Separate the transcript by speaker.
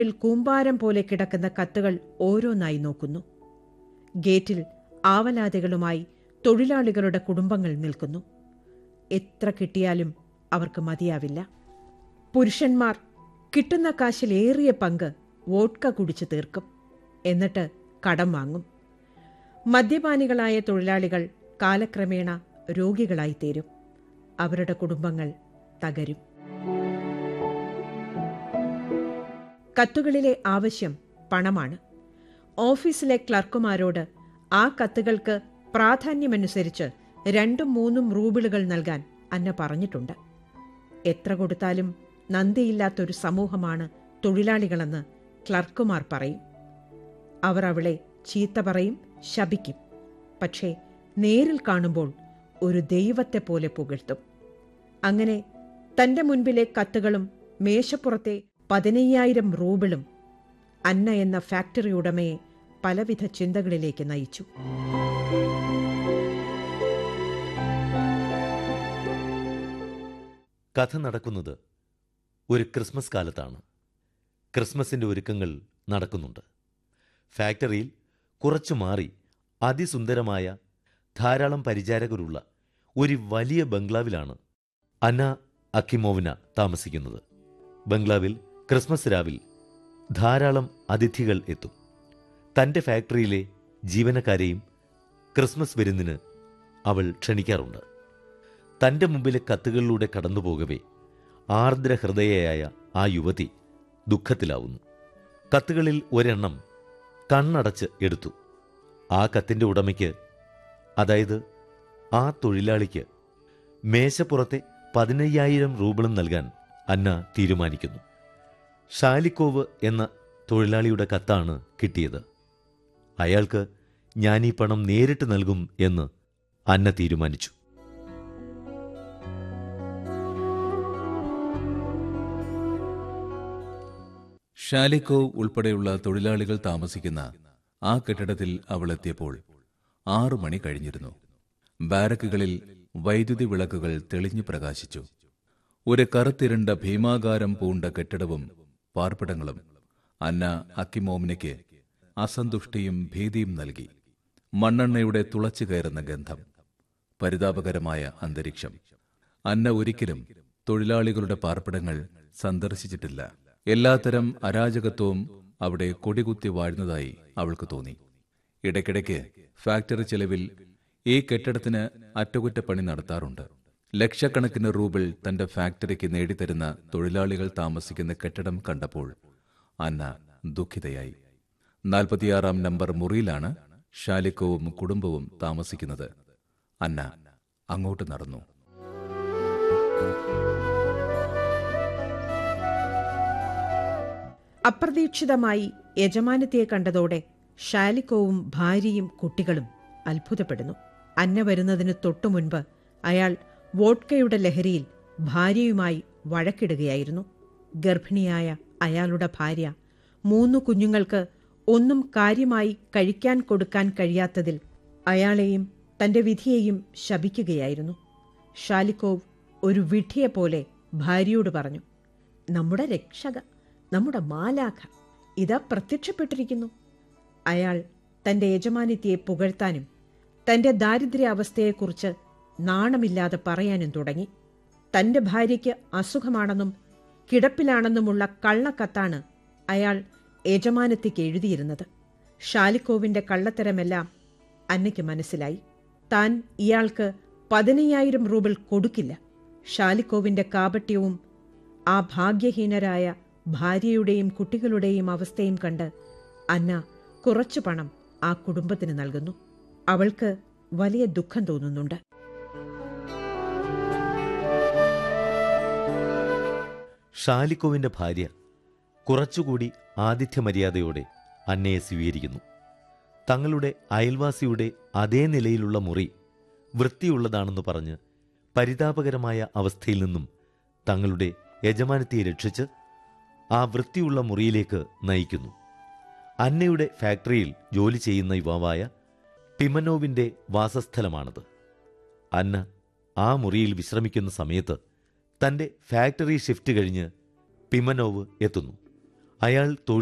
Speaker 1: ിൽ കൂമ്പാരം പോലെ കിടക്കുന്ന കത്തുകൾ ഓരോന്നായി നോക്കുന്നു ഗേറ്റിൽ ആവലാതികളുമായി തൊഴിലാളികളുടെ കുടുംബങ്ങൾ നിൽക്കുന്നു എത്ര കിട്ടിയാലും അവർക്ക് മതിയാവില്ല പുരുഷന്മാർ കിട്ടുന്ന കാശിലേറിയ പങ്ക് വോട്ട്ക കുടിച്ചു തീർക്കും എന്നിട്ട് കടം വാങ്ങും മദ്യപാനികളായ തൊഴിലാളികൾ കാലക്രമേണ രോഗികളായിത്തീരും അവരുടെ കുടുംബങ്ങൾ തകരും കത്തുകളിലെ ആവശ്യം പണമാണ് ഓഫീസിലെ ക്ലർക്കുമാരോട് ആ കത്തുകൾക്ക് പ്രാധാന്യമനുസരിച്ച് രണ്ടും മൂന്നും റൂബിളുകൾ നൽകാൻ അന്ന പറഞ്ഞിട്ടുണ്ട് എത്ര കൊടുത്താലും നന്ദിയില്ലാത്തൊരു സമൂഹമാണ് തൊഴിലാളികളെന്ന് ക്ലർക്കുമാർ പറയും അവർ അവളെ ചീത്ത പറയും ശപിക്കും പക്ഷേ നേരിൽ കാണുമ്പോൾ ഒരു ദൈവത്തെ പോലെ പുകഴ്ത്തും അങ്ങനെ തന്റെ മുൻപിലെ കത്തുകളും മേശപ്പുറത്തെ പതിനയ്യായിരം റൂബിളും അന്ന എന്ന ഫാക്ടറി ഉടമയെ പലവിധ ചിന്തകളിലേക്ക് നയിച്ചു
Speaker 2: കഥ നടക്കുന്നത് ഒരു ക്രിസ്മസ് കാലത്താണ് ക്രിസ്മസിന്റെ ഒരുക്കങ്ങൾ നടക്കുന്നുണ്ട് ഫാക്ടറിയിൽ കുറച്ചു മാറി അതിസുന്ദരമായ ധാരാളം പരിചാരകരുള്ള ഒരു വലിയ ബംഗ്ലാവിലാണ് അന അക്കിമോവിന താമസിക്കുന്നത് ബംഗ്ലാവിൽ ക്രിസ്മസ് രാവിൽ ധാരാളം അതിഥികൾ എത്തും തന്റെ ഫാക്ടറിയിലെ ജീവനക്കാരെയും ക്രിസ്മസ് വിരുന്നിന് അവൾ ക്ഷണിക്കാറുണ്ട് തന്റെ മുമ്പിലെ കത്തുകളിലൂടെ കടന്നുപോകവേ ആർദ്ര ഹൃദയയായ ആ യുവതി ദുഃഖത്തിലാവുന്നു കത്തുകളിൽ ഒരെണ്ണം കണ്ണടച്ച് എടുത്തു ആ കത്തിന്റെ ഉടമയ്ക്ക് അതായത് ആ തൊഴിലാളിക്ക് മേശപ്പുറത്തെ പതിനയ്യായിരം രൂപളും നൽകാൻ അന്ന തീരുമാനിക്കുന്നു ഷാലിക്കോവ് എന്ന തൊഴിലാളിയുടെ കത്താണ് കിട്ടിയത് അയാൾക്ക് ഞാൻ ഈ പണം നേരിട്ട് നൽകും എന്ന് അന്ന തീരുമാനിച്ചു
Speaker 3: ഷാലിക്കോവ് ഉൾപ്പെടെയുള്ള തൊഴിലാളികൾ താമസിക്കുന്ന ആ കെട്ടിടത്തിൽ അവൾ എത്തിയപ്പോൾ ആറു മണി കഴിഞ്ഞിരുന്നു ബാരക്കുകളിൽ വൈദ്യുതി വിളക്കുകൾ തെളിഞ്ഞു പ്രകാശിച്ചു ഒരു കറുത്തിരണ്ട ഭീമാകാരം പൂണ്ട കെട്ടിടവും പാർപ്പിടങ്ങളും അന്ന അക്കിമോമിനയ്ക്ക് അസന്തുഷ്ടിയും ഭീതിയും നൽകി മണ്ണെണ്ണയുടെ തുളച്ചു കയറുന്ന ഗന്ധം പരിതാപകരമായ അന്തരീക്ഷം അന്ന ഒരിക്കലും തൊഴിലാളികളുടെ പാർപ്പിടങ്ങൾ സന്ദർശിച്ചിട്ടില്ല എല്ലാത്തരം അരാജകത്വവും അവിടെ കൊടികുത്തി വാഴുന്നതായി അവൾക്ക് തോന്നി ഇടയ്ക്കിടയ്ക്ക് ഫാക്ടറി ചെലവിൽ ഈ കെട്ടിടത്തിന് അറ്റകുറ്റപ്പണി നടത്താറുണ്ട് ലക്ഷക്കണക്കിന് റൂബിൾ തന്റെ ഫാക്ടറിക്ക് നേടിത്തരുന്ന തൊഴിലാളികൾ താമസിക്കുന്ന കെട്ടിടം കണ്ടപ്പോൾ അന്ന ദുഃഖിതയായി നാൽപ്പത്തിയാറാം നമ്പർ മുറിയിലാണ് ഷാലിക്കോവും കുടുംബവും താമസിക്കുന്നത് അന്ന അങ്ങോട്ട് നടന്നു
Speaker 1: അപ്രതീക്ഷിതമായി യജമാനത്തിയെ കണ്ടതോടെ ഷാലിക്കോവും ഭാര്യയും കുട്ടികളും അത്ഭുതപ്പെടുന്നു അന്ന വരുന്നതിന് തൊട്ടു മുൻപ് അയാൾ വോട്ട്കയുടെ ലഹരിയിൽ ഭാര്യയുമായി വഴക്കിടുകയായിരുന്നു ഗർഭിണിയായ അയാളുടെ ഭാര്യ മൂന്നു കുഞ്ഞുങ്ങൾക്ക് ഒന്നും കാര്യമായി കഴിക്കാൻ കൊടുക്കാൻ കഴിയാത്തതിൽ അയാളെയും തന്റെ വിധിയെയും ശപിക്കുകയായിരുന്നു ഷാലിക്കോവ് ഒരു വിഡ്ഢിയെപ്പോലെ ഭാര്യയോട് പറഞ്ഞു നമ്മുടെ രക്ഷക നമ്മുടെ മാലാഖ ഇതാ പ്രത്യക്ഷപ്പെട്ടിരിക്കുന്നു അയാൾ തന്റെ യജമാനിത്തിയെ പുകഴ്ത്താനും തന്റെ ദാരിദ്ര്യാവസ്ഥയെക്കുറിച്ച് നാണമില്ലാതെ പറയാനും തുടങ്ങി തന്റെ ഭാര്യയ്ക്ക് അസുഖമാണെന്നും കിടപ്പിലാണെന്നുമുള്ള കള്ളക്കത്താണ് അയാൾ യജമാനത്തിക്ക് എഴുതിയിരുന്നത് ഷാലിക്കോവിന്റെ കള്ളത്തരമെല്ലാം അന്നയ്ക്ക് മനസ്സിലായി താൻ ഇയാൾക്ക് പതിനയ്യായിരം റൂബിൾ കൊടുക്കില്ല ഷാലിക്കോവിന്റെ കാപട്യവും ആ ഭാഗ്യഹീനരായ ഭാര്യയുടെയും കുട്ടികളുടെയും അവസ്ഥയും കണ്ട് അന്ന കുറച്ചു പണം ആ കുടുംബത്തിന് നൽകുന്നു അവൾക്ക് വലിയ ദുഃഖം തോന്നുന്നുണ്ട്
Speaker 2: ഷാലിക്കോവിന്റെ ഭാര്യ കുറച്ചുകൂടി ആതിഥ്യമര്യാദയോടെ അന്നയെ സ്വീകരിക്കുന്നു തങ്ങളുടെ അയൽവാസിയുടെ അതേ നിലയിലുള്ള മുറി വൃത്തിയുള്ളതാണെന്ന് പറഞ്ഞ് പരിതാപകരമായ അവസ്ഥയിൽ നിന്നും തങ്ങളുടെ യജമാനത്തിയെ രക്ഷിച്ച് ആ വൃത്തിയുള്ള മുറിയിലേക്ക് നയിക്കുന്നു അന്നയുടെ ഫാക്ടറിയിൽ ജോലി ചെയ്യുന്ന യുവാവായ പിമനോവിന്റെ വാസസ്ഥലമാണത് അന്ന ആ മുറിയിൽ വിശ്രമിക്കുന്ന സമയത്ത് തന്റെ ഫാക്ടറി ഷിഫ്റ്റ് കഴിഞ്ഞ് പിമനോവ് എത്തുന്നു അയാൾ